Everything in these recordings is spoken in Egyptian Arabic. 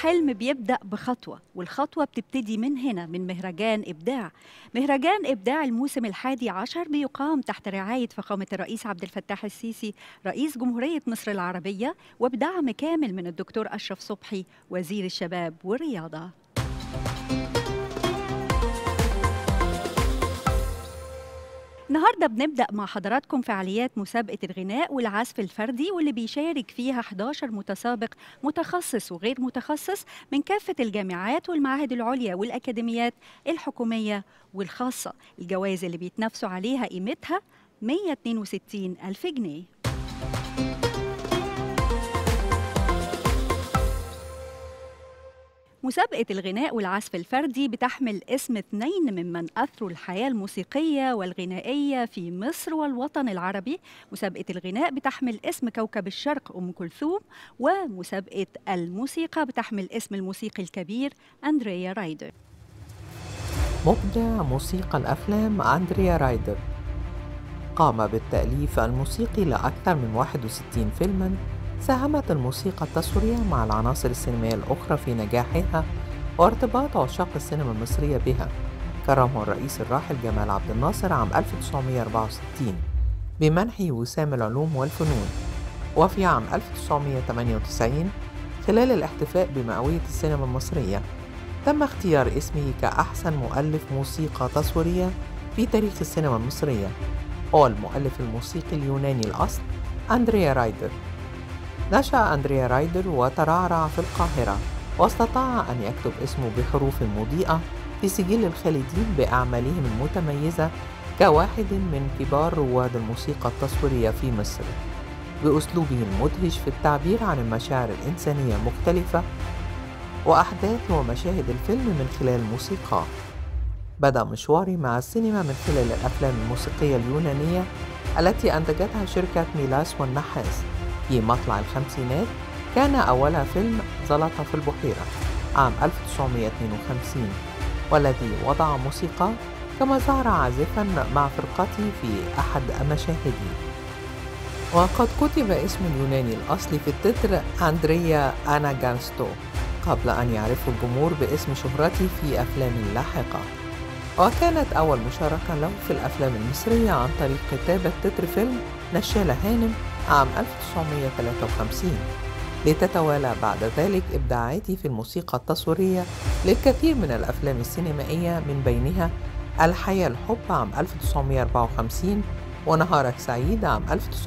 الحلم بيبدأ بخطوة والخطوة بتبتدي من هنا من مهرجان إبداع مهرجان إبداع الموسم الحادي عشر بيقام تحت رعاية فخامة الرئيس عبد الفتاح السيسي رئيس جمهورية مصر العربية وبدعم كامل من الدكتور أشرف صبحي وزير الشباب والرياضة النهارده بنبدأ مع حضراتكم فعاليات مسابقة الغناء والعزف الفردي واللي بيشارك فيها 11 متسابق متخصص وغير متخصص من كافة الجامعات والمعاهد العليا والأكاديميات الحكومية والخاصة الجوائز اللي بيتنافسوا عليها قيمتها 162 ألف جنيه مسابقة الغناء والعزف الفردي بتحمل اسم اثنين ممن أثروا الحياة الموسيقية والغنائية في مصر والوطن العربي مسابقة الغناء بتحمل اسم كوكب الشرق أم كلثوم ومسابقة الموسيقى بتحمل اسم الموسيقي الكبير أندريا رايدر مبدع موسيقى الأفلام أندريا رايدر قام بالتأليف الموسيقي لأكثر من 61 فيلماً ساهمت الموسيقى التصويرية مع العناصر السينمائية الأخرى في نجاحها وارتباط عشاق السينما المصرية بها كرمه الرئيس الراحل جمال عبد الناصر عام 1964 بمنحه وسام العلوم والفنون وفي عام 1998 خلال الاحتفاء بمئوية السينما المصرية تم اختيار اسمه كأحسن مؤلف موسيقى تصويرية في تاريخ السينما المصرية هو المؤلف الموسيقي اليوناني الأصل أندريا رايدر نشأ أندريا رايدر وترعرع في القاهرة واستطاع أن يكتب اسمه بحروف مضيئة في سجل الخالدين بأعمالهم المتميزة كواحد من كبار رواد الموسيقى التصويرية في مصر بأسلوبه المدهش في التعبير عن المشاعر الإنسانية المختلفة وأحداث ومشاهد الفيلم من خلال موسيقاه بدأ مشواري مع السينما من خلال الأفلام الموسيقية اليونانية التي أنتجتها شركة ميلاس والنحاس في مطلع الخمسينات كان أولها فيلم زلطة في البحيرة عام 1952 والذي وضع موسيقى كما ظهر عازفا مع فرقتي في أحد مشاهده وقد كتب اسم اليوناني الأصلي في التتر أندريا أناغانستو قبل أن يعرفه الجمهور باسم شهرتي في أفلام لاحقة وكانت أول مشاركة له في الأفلام المصرية عن طريق كتابة تتر فيلم نشالة هانم عام 1953 لتتوالى بعد ذلك إبداعاتي في الموسيقى التصويرية للكثير من الأفلام السينمائية من بينها الحياة الحب عام 1954 ونهارك سعيد عام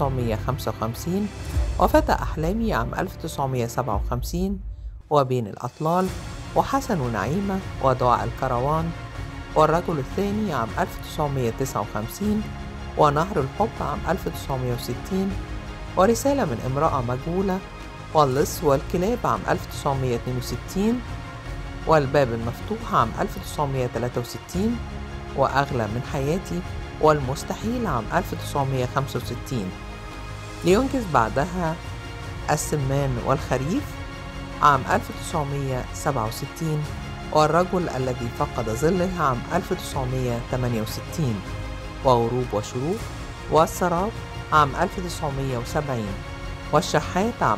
1955 وفتى أحلامي عام 1957 وبين الأطلال وحسن ونعيمة ودعاء الكروان والرجل الثاني عام 1959 ونهر الحب عام 1960 ورسالة من امرأة مجهولة واللص والكلاب عام 1962 والباب المفتوح عام 1963 وأغلى من حياتي والمستحيل عام 1965 لينجز بعدها السمان والخريف عام 1967 والرجل الذي فقد ظله عام 1968 وغروب وشروق والسراب عام 1970 والشحات عام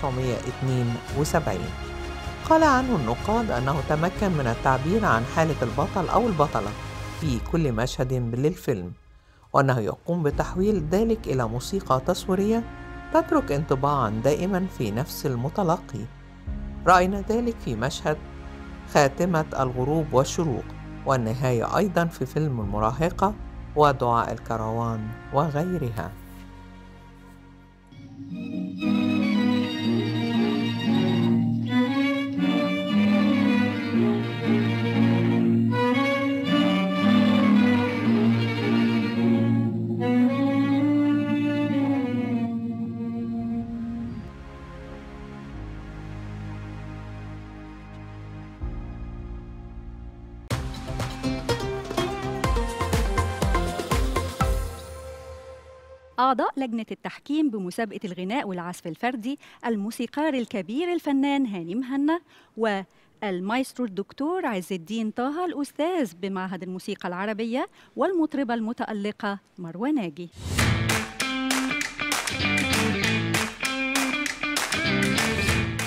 1972 قال عنه النقاد أنه تمكن من التعبير عن حالة البطل أو البطلة في كل مشهد للفيلم وأنه يقوم بتحويل ذلك إلى موسيقى تصويرية تترك انطباعا دائما في نفس المتلقي رأينا ذلك في مشهد خاتمة الغروب والشروق والنهاية أيضا في فيلم المراهقة ودعاء الكروان وغيرها أعضاء لجنة التحكيم بمسابقة الغناء والعزف الفردي الموسيقار الكبير الفنان هاني مهنا والمايسترو الدكتور عز الدين طه الأستاذ بمعهد الموسيقى العربية والمطربة المتألقة مروى ناجي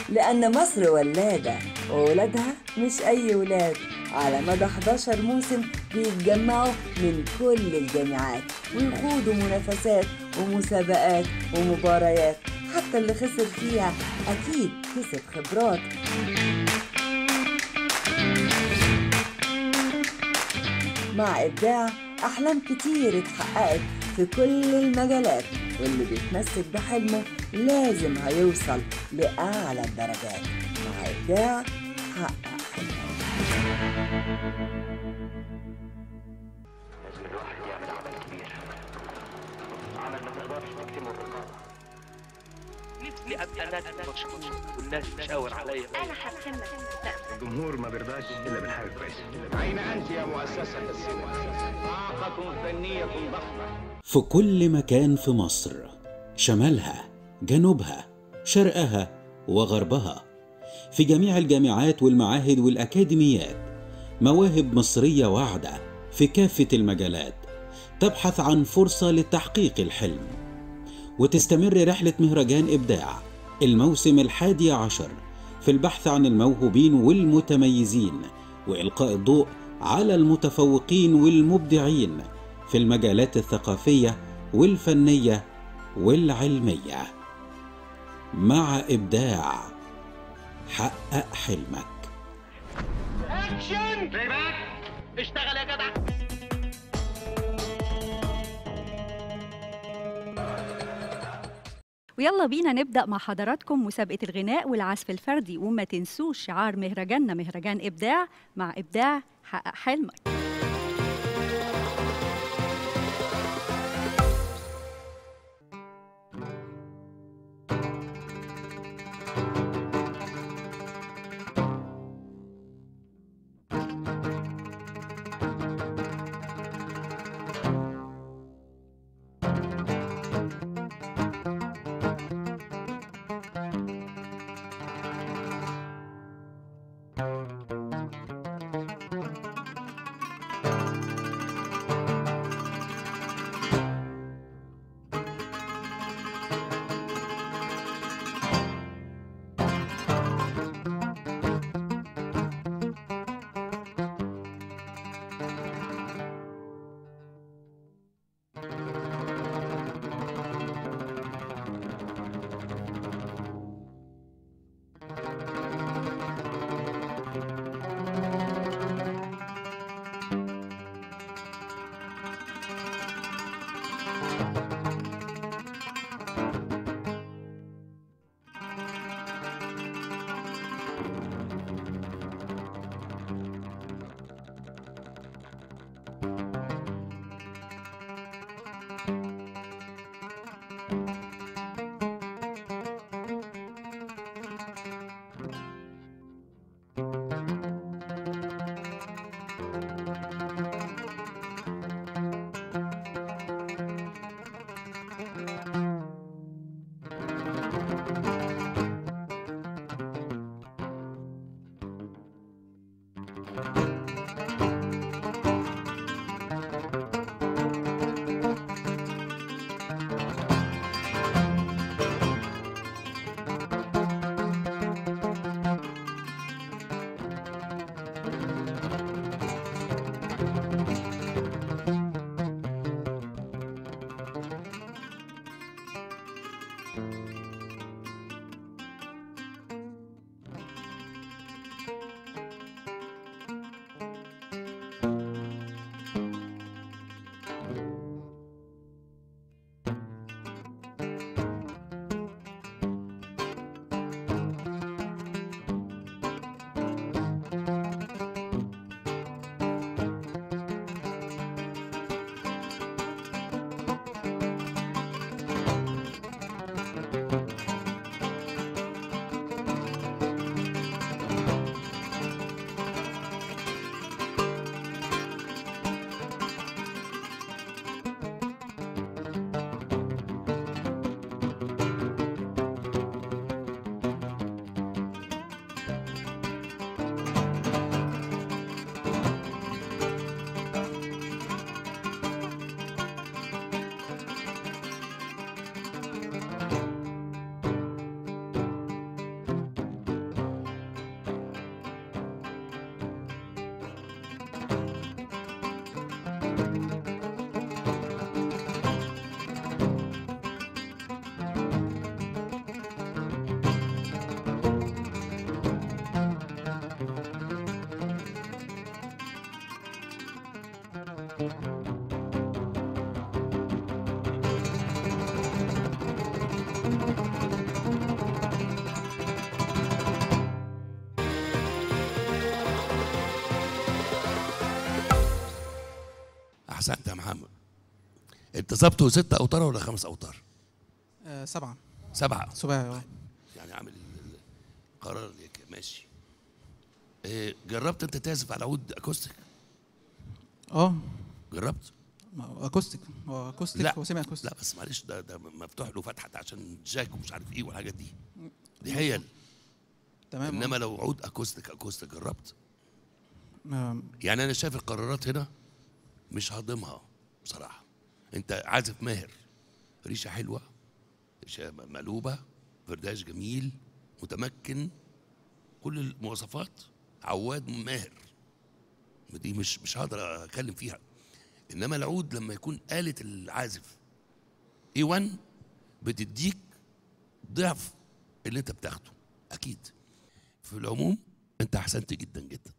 لأن مصر ولادة وولادها مش أي ولاد على مدى 11 موسم بيتجمعوا من كل الجامعات ويخوضوا منافسات ومسابقات ومباريات حتى اللي خسر فيها أكيد كسب خبرات مع إبداع أحلام كتير اتحققت في كل المجالات واللي بيتمسك بحلمه لازم هيوصل لأعلى الدرجات مع إبداع حقق حلمه لازم الواحد يعمل عمل كبير عمل ما تقدرش تكتمه بالقلم نفسي ابقى ناس مشهور والناس تشاور عليا انا هتسمى الجمهور ما بيرضاش الا بالحاجه كويسه اين انت يا مؤسسه السينما طاقه فنيه ضخمه في كل مكان في مصر شمالها جنوبها شرقها وغربها في جميع الجامعات والمعاهد والاكاديميات مواهب مصريه واعده في كافه المجالات تبحث عن فرصه لتحقيق الحلم وتستمر رحله مهرجان ابداع الموسم الحادي عشر في البحث عن الموهوبين والمتميزين والقاء الضوء على المتفوقين والمبدعين في المجالات الثقافيه والفنيه والعلميه مع ابداع حقق حلمك اكشن اشتغل يا جدع ويلا بينا نبدأ مع حضراتكم مسابقة الغناء والعزف الفردي وما تنسوش شعار مهرجاننا مهرجان إبداع مع إبداع حقق حلمك احسنت يا محمد انت ظبطه ست اوتار ولا خمس اوتار آه سبعة سبعه سباعي اه يعني عامل ال- القرار ليك ماشي إيه جربت انت تعزف على عود اكوستيك اه جربت ما هو اكوستيك هو اكوستيك لا هو سيمي اكوستيك لا بس معلش ده ده مفتوح له فتحه عشان جاك ومش عارف ايه والحاجات دي دي هي تمام انما لو عود اكوستيك اكوستيك جربت آه. يعني انا شايف القرارات هنا مش هضمها بصراحه انت عازف ماهر ريشه حلوه ريشه مقلوبه فرداش جميل متمكن كل المواصفات عواد ماهر دي مش مش هقدر اتكلم فيها انما العود لما يكون آلة العازف اي 1 بتديك ضعف اللي انت بتاخده اكيد في العموم انت احسنت جدا جدا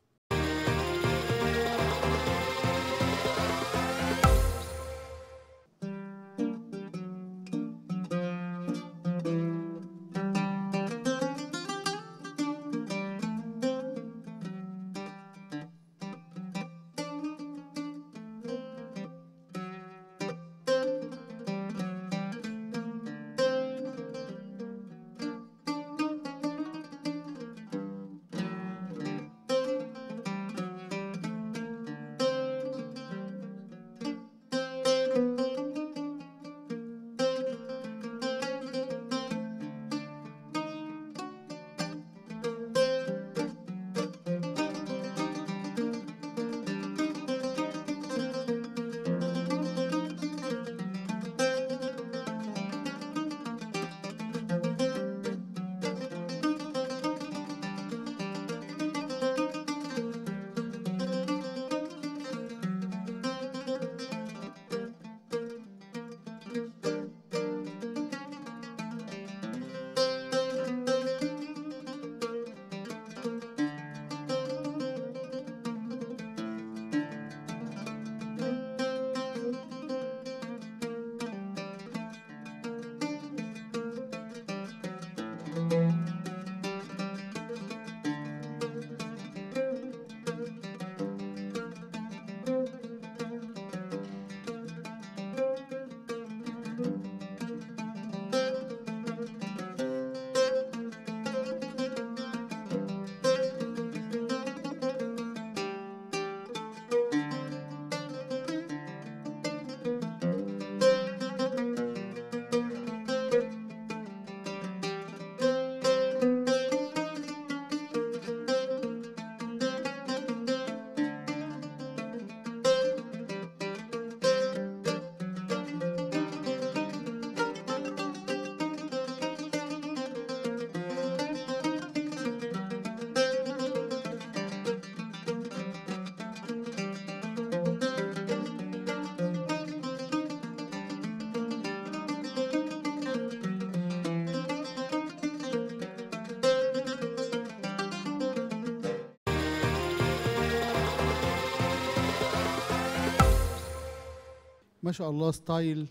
ما شاء الله ستايل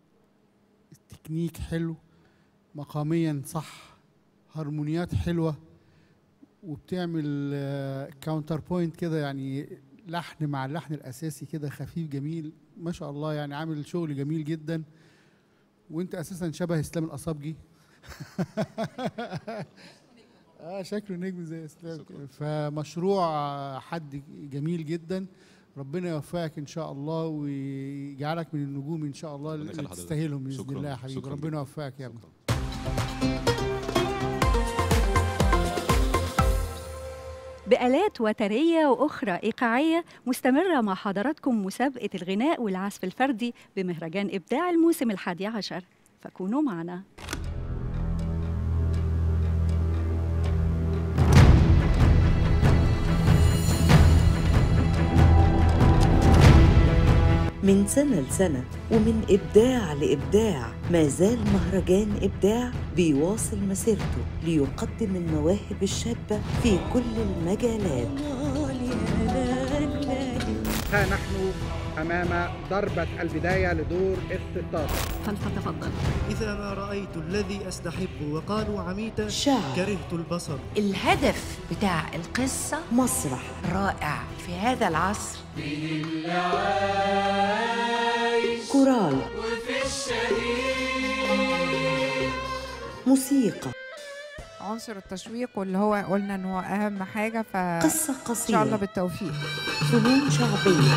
تكنيك حلو مقاميا صح هارمونيات حلوة وبتعمل كاونتر بوينت كده يعني لحن مع اللحن الأساسي كده خفيف جميل ما شاء الله يعني عامل شغل جميل جدا وانت اساسا شبه اسلام الاصابجي اه شكله نجم زي اسلام كده. فمشروع حد جميل جدا ربنا يوفقك ان شاء الله ويجعلك من النجوم ان شاء الله ربنا اللي يخلي حضرتك. تستاهلهم باذن شكراً. الله يا حبيبي شكراً ربنا جداً. يوفقك يا ابني بآلات وترية وأخرى إيقاعية مستمرة مع حضراتكم مسابقة الغناء والعزف الفردي بمهرجان إبداع الموسم الحادي عشر فكونوا معنا من سنة لسنة ومن إبداع لإبداع ما زال مهرجان إبداع بيواصل مسيرته ليقدم المواهب الشابة في كل المجالات ها نحن أمام ضربة البداية لدور ال 16 فلتتفضل إذا ما رأيت الذي أستحب وقالوا عميتا شعر. كرهت البصر الهدف بتاع القصة مسرح رائع في هذا العصر كورال وفي الشهيد موسيقى عنصر التشويق واللي هو قلنا ان هو اهم حاجه ف قصة ان قصيرة شاء الله بالتوفيق فنون شعبية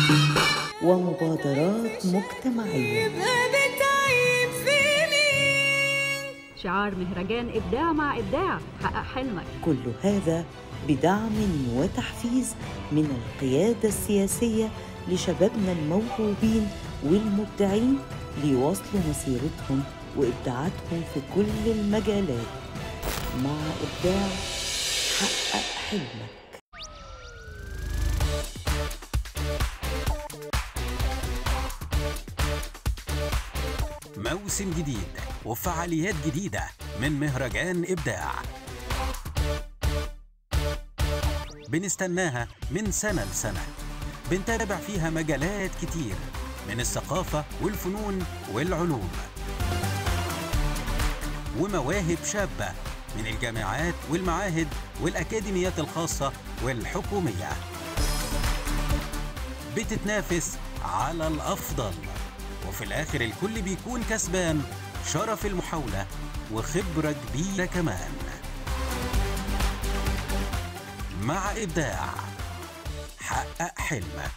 ومبادرات مجتمعية شعار مهرجان إبداع مع إبداع حقق حلمك كل هذا بدعم وتحفيز من القيادة السياسية لشبابنا الموهوبين والمبدعين ليواصلوا مسيرتهم وإبداعاتهم في كل المجالات مع إبداع حقق حلمك موسم جديد وفعاليات جديدة من مهرجان إبداع بنستناها من سنة لسنة بنتابع فيها مجالات كتير من الثقافة والفنون والعلوم ومواهب شابة من الجامعات والمعاهد والأكاديميات الخاصة والحكومية بتتنافس على الأفضل وفي الآخر الكل بيكون كسبان شرف المحاولة وخبرة كبيرة كمان مع إبداع حقق حلمك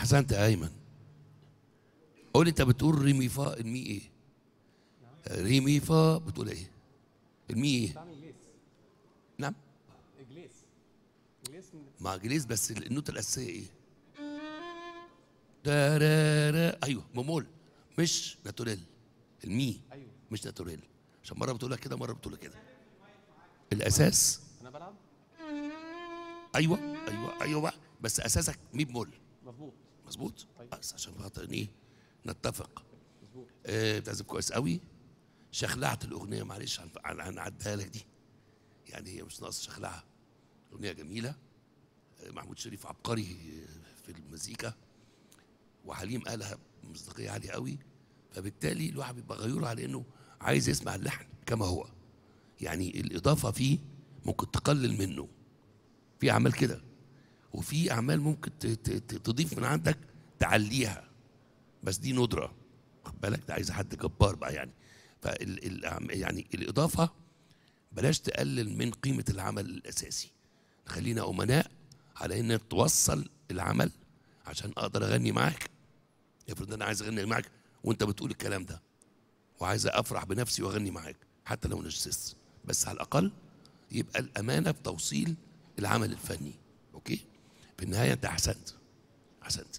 احسنت يا ايمن قول لي انت بتقول ري مي فا المي ايه ري مي فا بتقول ايه المي ايه نعم مع جليس بس النوتة الأساسية إيه؟ دارارا أيوه بمول مش ناتوريل المي أيوه مش ناتوريل عشان مرة بتقولها كده مرة بتقولها كده الأساس انا بلعب أيوه أيوه أيوه بقى بس أساسك مي بمول مظبوط مظبوط طيب. بس عشان خاطر إيه نتفق مظبوط آه بتعزف كويس قوي شخلعت الأغنية معلش هن- هن- هنعديها لك دي يعني هي مش ناقص شخلعة أغنية جميلة آه، محمود شريف عبقري آه، في المزيكا وحليم قالها بمصداقية عالية قوي فبالتالي الواحد بيبقى غيور على إنه عايز يسمع اللحن كما هو يعني الإضافة فيه ممكن تقلل منه في أعمال كده وفي أعمال ممكن ت- ت- ت- تضيف من عندك تعليها بس دي ندرة خد بالك ده عايز حد جبار بقى يعني فال ال- يعني الإضافة بلاش تقلل من قيمة العمل الأساسي خلينا أمناء على إن توصل العمل عشان أقدر أغني معاك افرض أنا عايز أغني معاك وأنت بتقول الكلام ده وعايز أفرح بنفسي وأغني معاك حتى لو نجسس بس على الأقل يبقى الأمانة في توصيل العمل الفني أوكي في النهاية أنت أحسنت أحسنت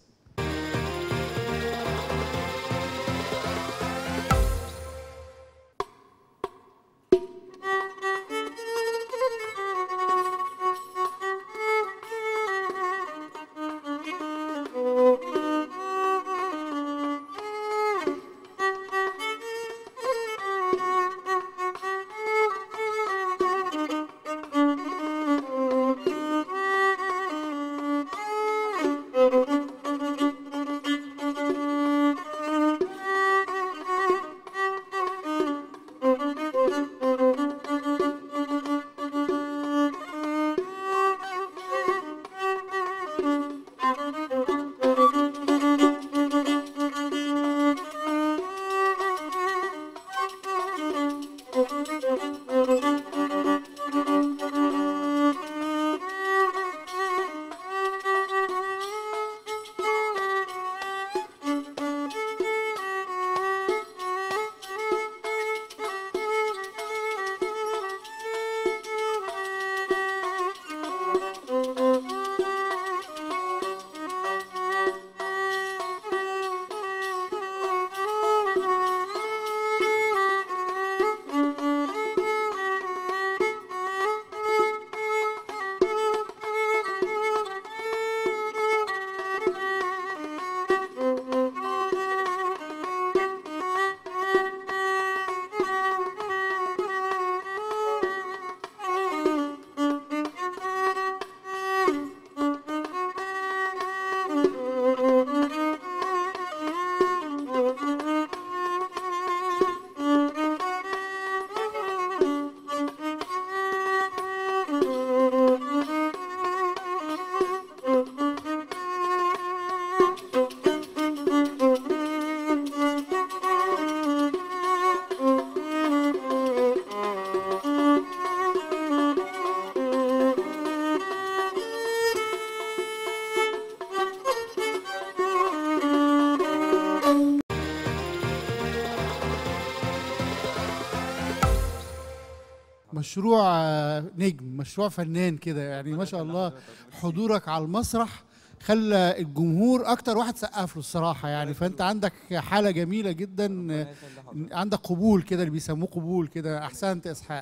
مشروع آه، نجم مشروع فنان كده يعني ما شاء الله حضورك على المسرح خلى الجمهور اكتر واحد سقف له الصراحه يعني فانت عندك حاله جميله جدا آه، عندك قبول كده اللي بيسموه قبول كده احسنت يا اسحاق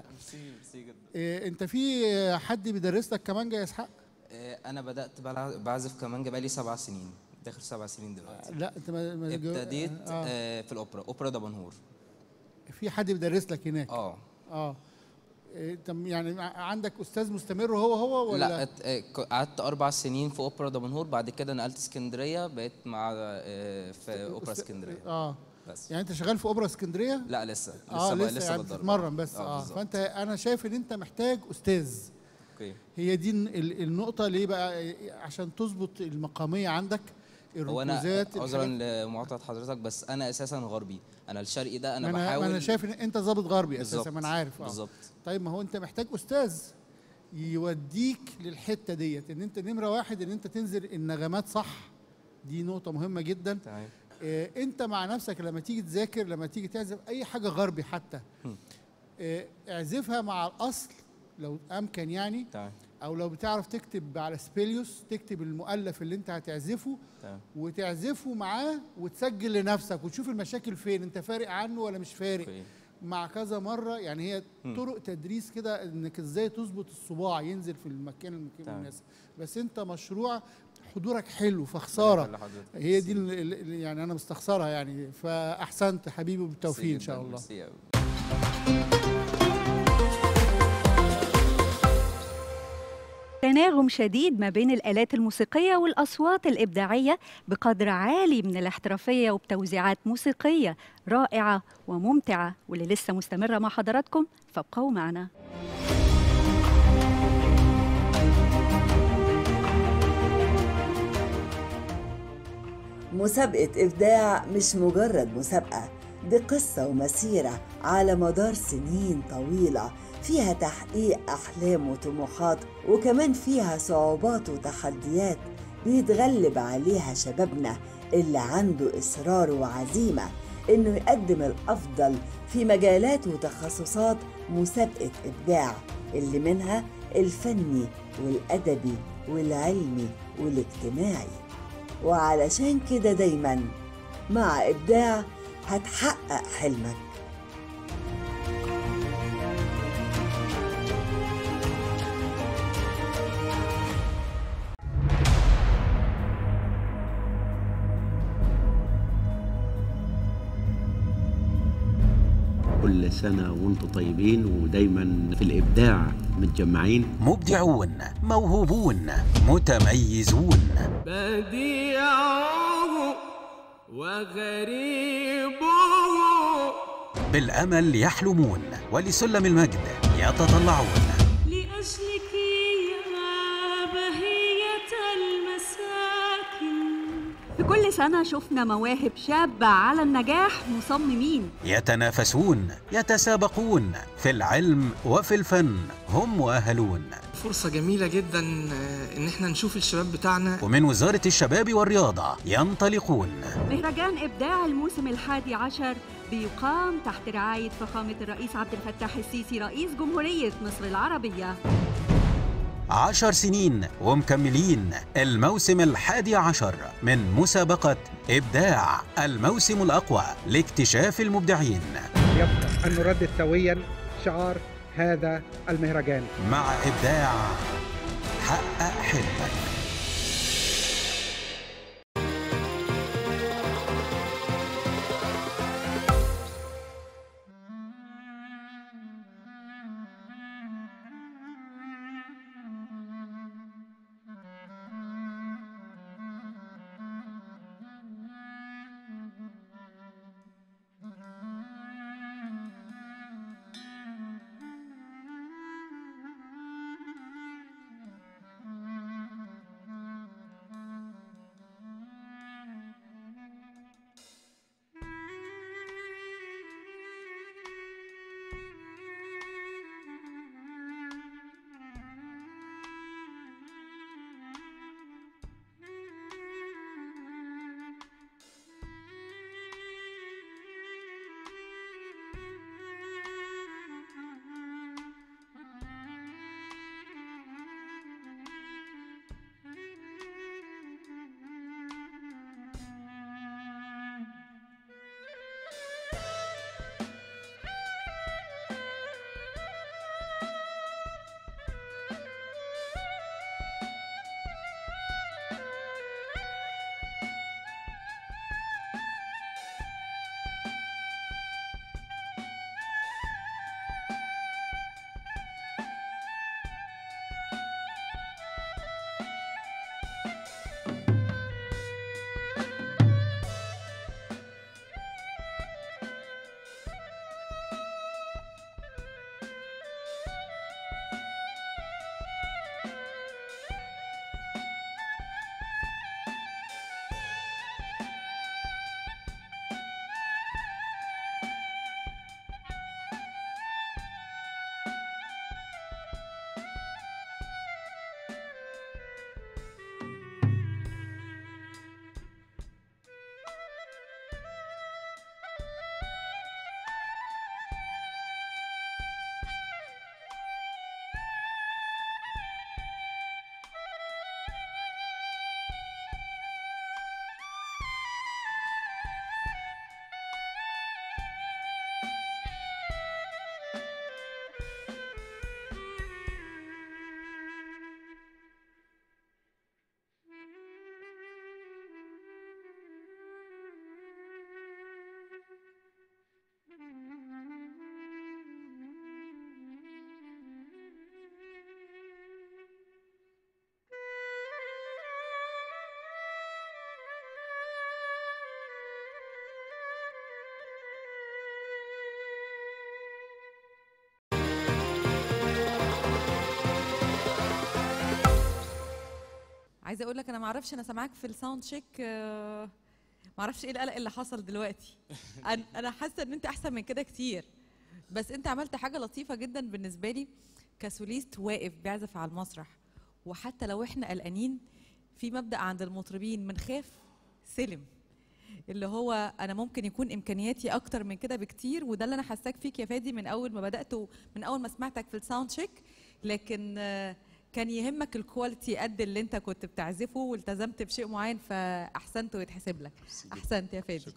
آه، انت في حد بيدرس لك كمانجا يا اسحاق آه، انا بدات بلع- بعزف كمانجا بقالي سبع سنين داخل سبع سنين دلوقتي لا انت ما ما- ابتديت آه. آه، في الاوبرا اوبرا دبنهور في حد بيدرس لك هناك اه اه إيه، طب يعني عندك استاذ مستمر هو هو ولا لا ات- آه، ك- قعدت اربع سنين في اوبرا دبنهور بعد كده نقلت اسكندريه بقيت مع آه، في اوبرا أست- اسكندريه اه بس يعني انت شغال في اوبرا اسكندريه لا لسه لسه اه بقى- لسه, لسه يعني بتدرب. بتتمرن بس اه اه, بالظبط. فانت انا شايف ان انت محتاج استاذ اوكي هي دي ال- ال- النقطه ليه بقى عشان تظبط المقاميه عندك هو انا الركوزات عذرا الحاجات- لمقاطعه حضرتك بس انا اساسا غربي انا الشرقي ده ما انا انا بحاول ما انا شايف ان انت ظابط غربي اساسا بالظبط، ما انا عارف اه بالظبط طيب ما هو انت محتاج استاذ يوديك للحته ديت ان انت نمره واحد ان انت تنزل النغمات صح دي نقطه مهمه جدا تمام آه، انت مع نفسك لما تيجي تذاكر لما تيجي تعزف اي حاجه غربي حتى هم. آه، اعزفها مع الاصل لو امكن يعني تمام او لو بتعرف تكتب على سبيليوس تكتب المؤلف اللي انت هتعزفه تمام وتعزفه معاه وتسجل لنفسك وتشوف المشاكل فين انت فارق عنه ولا مش فارق أوكي. مع كذا مره يعني هي مم. طرق تدريس كده انك ازاي تظبط الصباع ينزل في المكان المكان تمام. المناسب بس انت مشروع حضورك حلو فخساره يخلي حضرتك. هي دي ال- ال- ال- يعني انا مستخسرها يعني فاحسنت حبيبي بالتوفيق ان ميرسي شاء جداً، الله ميرسي أوي. تناغم شديد ما بين الآلات الموسيقية والأصوات الإبداعية بقدر عالي من الاحترافية وبتوزيعات موسيقية رائعة وممتعة واللي لسه مستمرة مع حضراتكم فابقوا معنا مسابقة إبداع مش مجرد مسابقة دي قصة ومسيرة على مدار سنين طويلة فيها تحقيق أحلام وطموحات وكمان فيها صعوبات وتحديات بيتغلب عليها شبابنا اللي عنده إصرار وعزيمة إنه يقدم الأفضل في مجالات وتخصصات مسابقة إبداع اللي منها الفني والأدبي والعلمي والاجتماعي وعلشان كده دايما مع إبداع هتحقق حلمك كل سنة وانتم طيبين ودايما في الإبداع متجمعين مبدعون موهوبون متميزون بديعه وغريبه بالأمل يحلمون ولسلم المجد يتطلعون لأجلك يا بهية المساكن في كل سنة شفنا مواهب شابة على النجاح مصممين يتنافسون يتسابقون في العلم وفي الفن هم مؤهلون فرصة جميلة جدا آه، إن احنا نشوف الشباب بتاعنا ومن وزارة الشباب والرياضة ينطلقون مهرجان إبداع الموسم الحادي عشر بيقام تحت رعاية فخامة الرئيس عبد الفتاح السيسي رئيس جمهورية مصر العربية عشر سنين ومكملين الموسم الحادي عشر من مسابقة إبداع الموسم الأقوى لاكتشاف المبدعين يبقى أن نردد سويا شعار هذا المهرجان مع إبداع حقق حلمك عايزه اقول لك انا ما اعرفش انا سامعاك في الساوند تشيك آه، ما اعرفش ايه القلق اللي حصل دلوقتي أنا- انا حاسه ان انت احسن من كده كتير بس انت عملت حاجه لطيفه جدا بالنسبه لي كسوليست واقف بيعزف على المسرح وحتى لو احنا قلقانين في مبدا عند المطربين بنخاف سلم اللي هو انا ممكن يكون امكانياتي اكتر من كده بكتير وده اللي انا حاساك فيك يا فادي من اول ما بدات ومن اول ما سمعتك في الساوند تشيك لكن آه، كان يهمك الكواليتي قد اللي انت كنت بتعزفه والتزمت بشيء معين فاحسنت ويتحسب لك احسنت يا فادي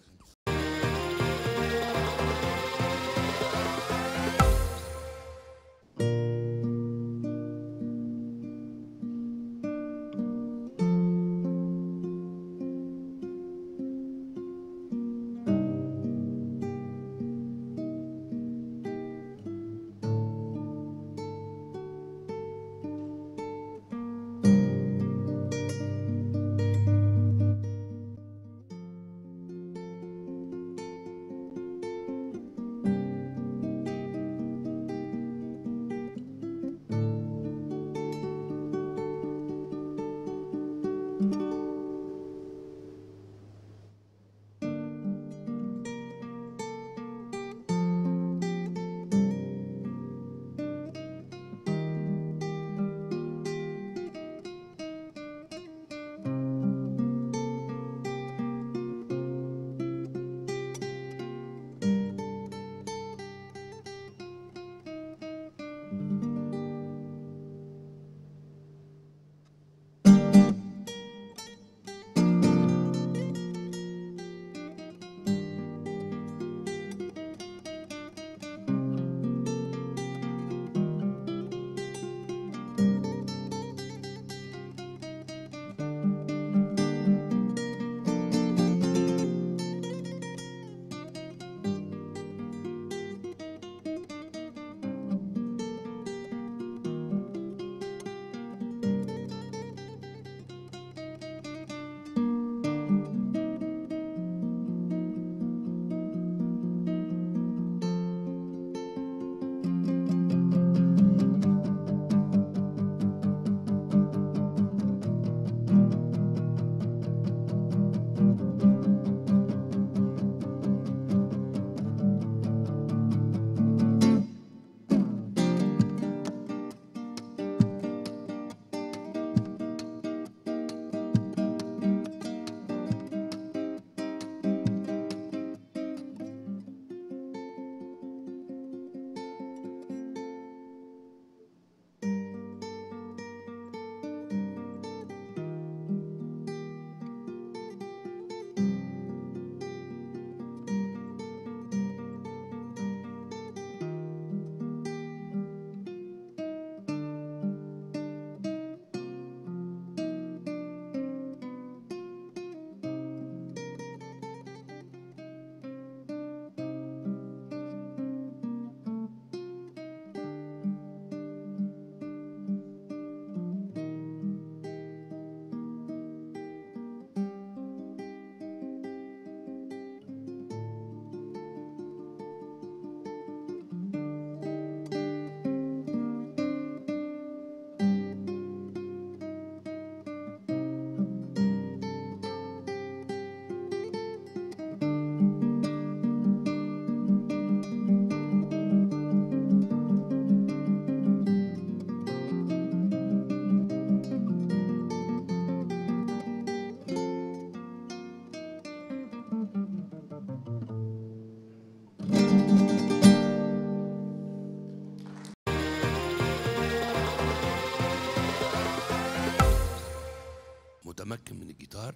متمكن من الجيتار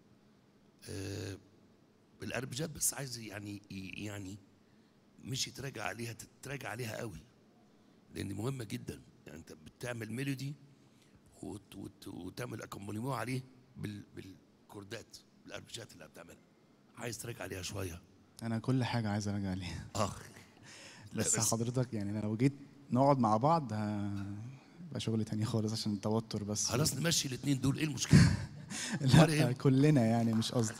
آه، بالاربجات بس عايز يعني يعني مش يتراجع عليها تتراجع عليها قوي لان مهمه جدا يعني انت بتعمل ميلودي وت وت وتعمل اكومبانيمون عليه بال بالكوردات بالاربجات اللي بتعملها عايز تراجع عليها شويه انا كل حاجه عايز ارجع عليها اه بس, بس- حضرتك يعني انا لو جيت نقعد مع بعض ه- يبقى شغل تاني خالص عشان التوتر بس خلاص نمشي الاثنين دول ايه المشكله؟ لا كلنا يعني مش قصدي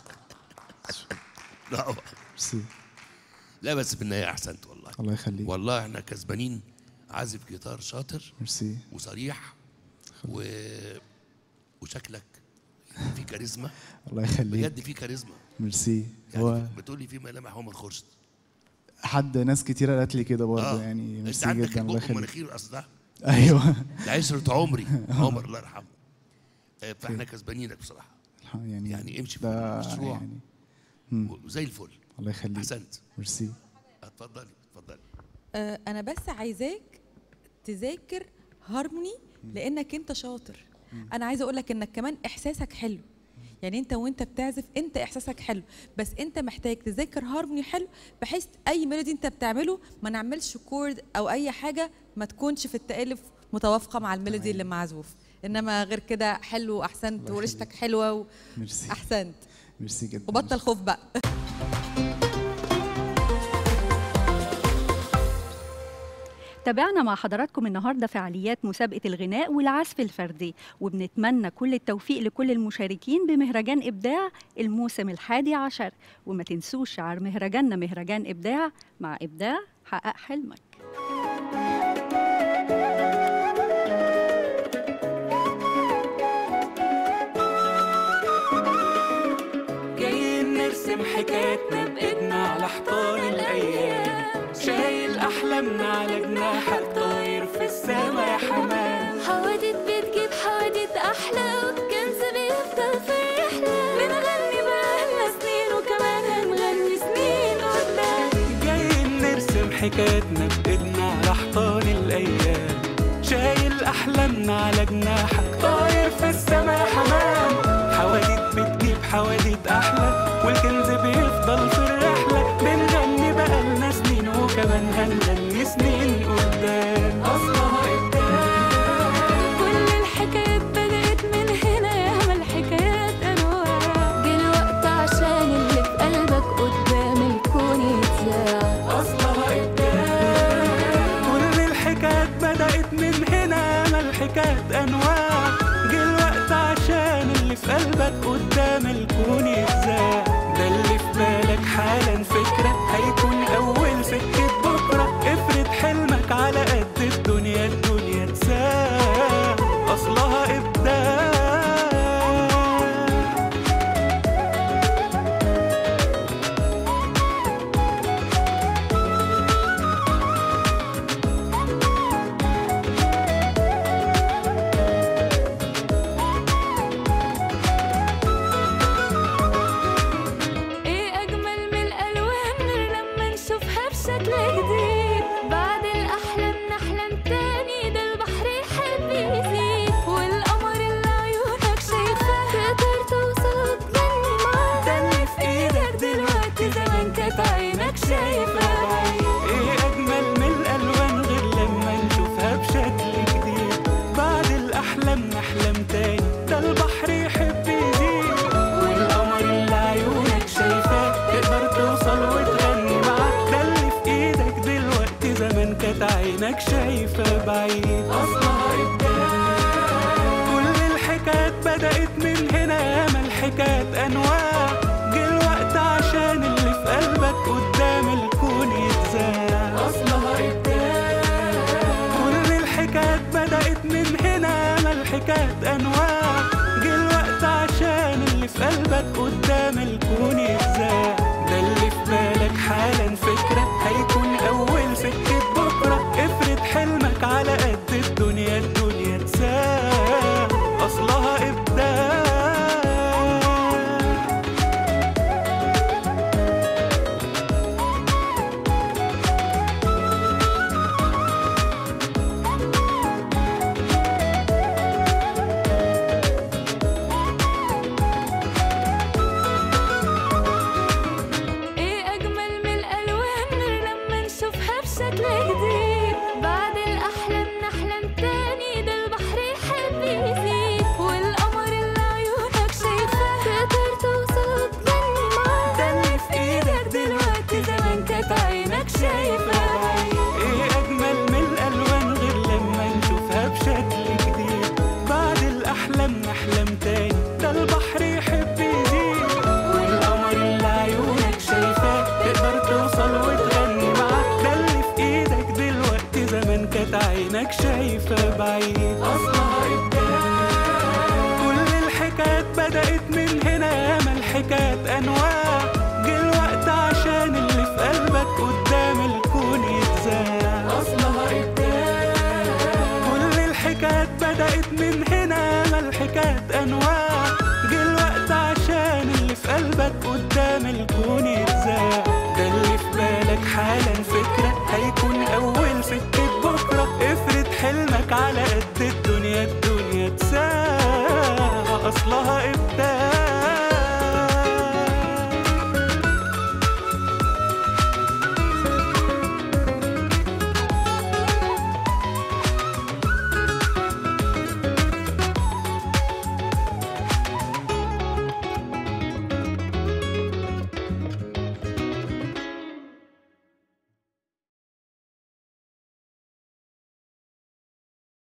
لا ميرسي لا بس في النهايه احسنت والله الله يخليك والله احنا كسبانين عازف جيتار شاطر ميرسي وصريح و... وشكلك في كاريزما الله يخليك بجد في كاريزما ميرسي هو يعني بتقولي في ملامح عمر خورشيد حد ناس كتير قالت لي كده برضه آه. يعني انت ميرسي عندك جدا الله بق يخليك ومناخير اصل ده ايوه ده عشرة عمري عمر الله يرحمه آه، فاحنا كسبانينك بصراحه يعني يعني امشي في ده المشروع يعني مم. وزي الفل الله يخليك احسنت ميرسي اتفضلي اتفضلي آه، انا بس عايزاك تذاكر هارموني لانك انت شاطر انا عايزه اقول لك انك كمان احساسك حلو يعني انت وانت بتعزف انت احساسك حلو بس انت محتاج تذاكر هارموني حلو بحيث اي ميلودي انت بتعمله ما نعملش كورد او اي حاجه ما تكونش في التالف متوافقه مع الميلودي اللي معزوف انما غير كده حلو احسنت الله ورشتك حلوه ميرسي واحسنت ميرسي جدا وبطل خوف بقى تابعنا مع حضراتكم النهارده فعاليات مسابقة الغناء والعزف الفردي وبنتمنى كل التوفيق لكل المشاركين بمهرجان إبداع الموسم الحادي عشر وما تنسوش شعار مهرجاننا مهرجان إبداع مع إبداع حقق حلمك جايين نرسم حكايتنا بإيدنا على حيطان الأيام شايل أحلامنا على جناحك طاير في السما يا حمام حوادث بتجيب حوادث أحلى والكنز بيفضل في الرحلة بنغني بقالنا سنين وكمان هنغني سنين قدام جايين نرسم حكايتنا بإيدنا على حيطان الأيام شايل أحلامنا على جناحك طاير في السما يا حمام حواديت بتجيب حواديت أحلى والكنز بيفضل في الرحلة بنغني بقالنا سنين وكمان هنغني سنين قدام أصلها كل الحكايات بدأت من هنا ياما الحكايات أنواع جه الوقت عشان اللي في قلبك قدام الكون يتذاع أصلها كل الحكايات بدأت من هنا ما الحكايات أنواع جه الوقت عشان اللي في قلبك قدام الكون يتذاع ده اللي في بالك حالا فكرة هيكون أول سكة بكرة افرض حلمك على قد الدنيا الدنيا تساع أصلها إبداع ايه اجمل من الالوان غير لما نشوفها بشكل جديد بعد الاحلام نحلم تاني ده البحر يحب يزيد والقمر اللي عيونك شايفاه تقدر توصل وتغني معاه ده اللي في ايدك دلوقتي زمان كانت عينك شايفاه ايه اجمل من الالوان غير لما نشوفها بشكل جديد بعد الاحلام نحلم تاني ده البحر يحب يزيد والقمر اللي عيونك شايفاه تقدر توصل وتغني معاه ده اللي في ايدك دلوقتي زمان كانت عينك شايفه بعيد اصلها كل الحكايات بدأت من هنا ياما الحكايات أنواع جه الوقت عشان اللي في قلبك قدام الكون يتذاع أصلها كل الحكايات بدأت من هنا ياما الحكايات أنواع جه الوقت عشان اللي في قلبك قدام الكون يتذاع ده اللي في بالك حالا فكرة هيكون أول سكة بكرة افرض حلمك على قد الدنيا الدنيا تساع أصلها إبداع ايه اجمل من الالوان غير لما نشوفها بشكل جديد بعد الاحلام نحلم تاني ده البحر يحب يزيد والقمر اللي عيونك شايفاه تقدر توصل وتغني معاه ده اللي في ايدك دلوقتي زمان كانت عينك شايفاه ايه اجمل من الالوان غير لما نشوفها بشكل جديد بعد الاحلام نحلم تاني ده البحر يحب يزيد والقمر اللي عيونك شايفاه تقدر توصل وتغني معاه ده اللي في ايدك دلوقتي زمان كانت عينك شايفه بعيد اصلها كل الحكايات بدأت الحكايات انواع جه الوقت عشان اللي في قلبك قدام الكون يتذاع اصلها ابداع كل الحكايات بدأت من هنا ما الحكايات انواع جه الوقت عشان اللي في قلبك قدام الكون يتذاع ده اللي في بالك حالا فكرة هيكون أول سكة بكرة افرض حلمك على قد